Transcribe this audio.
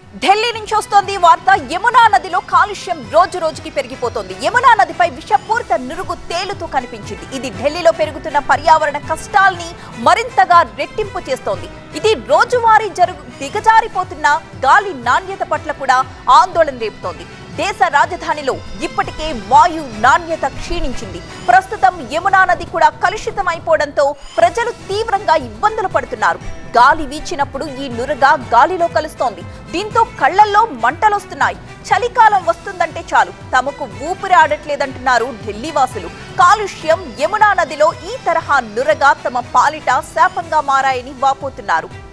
ఢిల్లీ నుంచి వస్తోంది ఈ వార్త యమునా నదిలో కాలుష్యం రోజు రోజుకి పెరిగిపోతోంది యమునా నదిపై విషపూరిత నురుగు తేలుతూ కనిపించింది ఇది ఢిల్లీలో పెరుగుతున్న పర్యావరణ కష్టాల్ని మరింతగా రెట్టింపు చేస్తోంది ఇది రోజువారీ జరుగు దిగజారిపోతున్న గాలి నాణ్యత పట్ల కూడా ఆందోళన రేపుతోంది దేశ రాజధానిలో ఇప్పటికే వాయు నాణ్యత క్షీణించింది ప్రస్తుతం యమునా నది కూడా కలుషితం అయిపోవడంతో ప్రజలు తీవ్రంగా ఇబ్బందులు పడుతున్నారు గాలి వీచినప్పుడు ఈ నురగ గాలిలో కలుస్తోంది దీంతో కళ్లల్లో మంటలొస్తున్నాయి చలికాలం వస్తుందంటే చాలు తమకు ఊపిరి ఆడట్లేదంటున్నారు ఢిల్లీ వాసులు కాలుష్యం యమునా నదిలో ఈ తరహా నురగ తమ పాలిట శాపంగా మారాయని వాపోతున్నారు